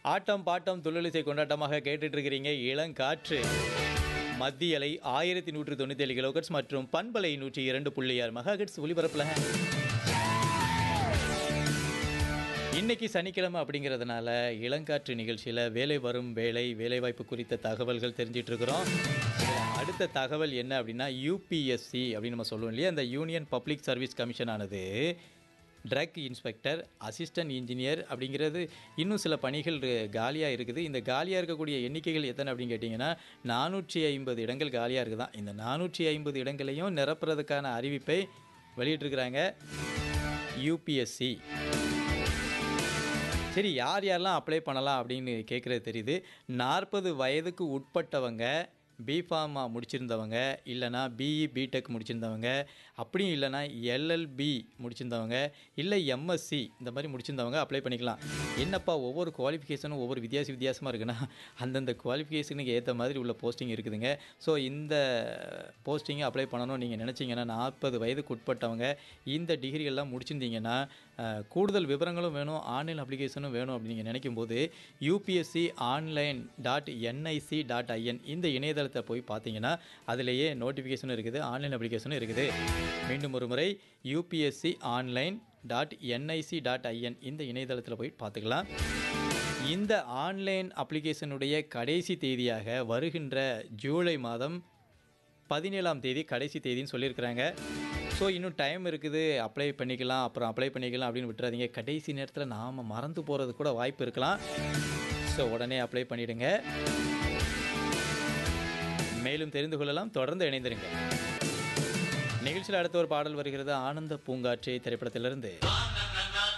ஆட்டம் bottom துள்ளலிசை கொண்டாட்டமாக கேட்டுட்டு இருக்கிறீங்க இளங்காற்று மத்திய அலை ஆயிரத்தி நூற்றி தொண்ணூற்றி ஏழு கிலோகட்ஸ் மற்றும் பண்பலை நூற்றி இரண்டு புள்ளி ஆறு மெகாஹெட்ஸ் ஒலிபரப்பில் இன்னைக்கு சனிக்கிழமை அப்படிங்கிறதுனால இளங்காற்று நிகழ்ச்சியில் வேலை வரும் வேலை வேலைவாய்ப்பு குறித்த தகவல்கள் தெரிஞ்சிட்டு இருக்கிறோம் இதுல அடுத்த தகவல் என்ன அப்படின்னா யூபிஎஸ்சி அப்படின்னு நம்ம சொல்லுவோம் இல்லையா அந்த யூனியன் பப்ளிக் சர்வீஸ் கமிஷன் ஆனது ட்ரக் இன்ஸ்பெக்டர் அசிஸ்டன்ட் இன்ஜினியர் அப்படிங்கிறது இன்னும் சில பணிகள் காலியாக இருக்குது இந்த காலியாக இருக்கக்கூடிய எண்ணிக்கைகள் எத்தனை அப்படின்னு கேட்டிங்கன்னா நானூற்றி ஐம்பது இடங்கள் காலியாக இருக்குதான் இந்த நானூற்றி ஐம்பது இடங்களையும் நிரப்புறதுக்கான அறிவிப்பை வெளியிட்டிருக்கிறாங்க யூபிஎஸ்சி சரி யார் யாரெல்லாம் அப்ளை பண்ணலாம் அப்படின்னு கேட்குறது தெரியுது நாற்பது வயதுக்கு உட்பட்டவங்க பிஃபார்மா முடிச்சிருந்தவங்க இல்லைனா பிஇ பிடெக் முடிச்சிருந்தவங்க அப்படியும் இல்லைனா எல்எல்பி முடிச்சிருந்தவங்க இல்லை எம்எஸ்சி இந்த மாதிரி முடிச்சிருந்தவங்க அப்ளை பண்ணிக்கலாம் என்னப்பா ஒவ்வொரு குவாலிஃபிகேஷனும் ஒவ்வொரு வித்தியாச வித்தியாசமாக இருக்குன்னா அந்தந்த குவாலிஃபிகேஷனுக்கு ஏற்ற மாதிரி உள்ள போஸ்டிங் இருக்குதுங்க ஸோ இந்த போஸ்டிங்கை அப்ளை பண்ணணும் நீங்கள் நினச்சிங்கன்னா நாற்பது வயதுக்கு உட்பட்டவங்க இந்த டிகிரிகள்லாம் முடிச்சிருந்தீங்கன்னா அஹ், கூடுதல் விவரங்களும் வேணும் ஆன்லைன் அப்ளிகேஷனும் வேணும் அப்படின்னு நீங்கள் நினைக்கும் போது UPSC online dot NIC dot IN இந்த இணையதளத்தை போய் பார்த்தீங்கன்னா அதிலேயே நோட்டிஃபிகேஷனும் இருக்குது ஆன்லைன் அப்ளிகேஷனும் இருக்குது மீண்டும் ஒரு முறை UPSC online dot NIC dot IN இந்த இணையதளத்தில் போய் பார்த்துக்கலாம் இந்த ஆன்லைன் அப்ளிகேஷனுடைய கடைசி தேதியாக வருகின்ற ஜூலை மாதம் பதினேழாம் தேதி கடைசி தேதின்னு சொல்லியிருக்கிறாங்க ஸோ இன்னும் டைம் இருக்குது அப்ளை பண்ணிக்கலாம் அப்புறம் அப்ளை பண்ணிக்கலாம் அப்படின்னு விட்டுறாதீங்க கடைசி நேரத்தில் நாம் மறந்து போகிறது கூட வாய்ப்பு இருக்கலாம் ஸோ உடனே அப்ளை பண்ணிடுங்க மேலும் தெரிந்து கொள்ளலாம் தொடர்ந்து இணைந்திருங்க நிகழ்ச்சியில் அடுத்த ஒரு பாடல் வருகிறது ஆனந்த பூங்காற்றே திரைப்படத்திலிருந்து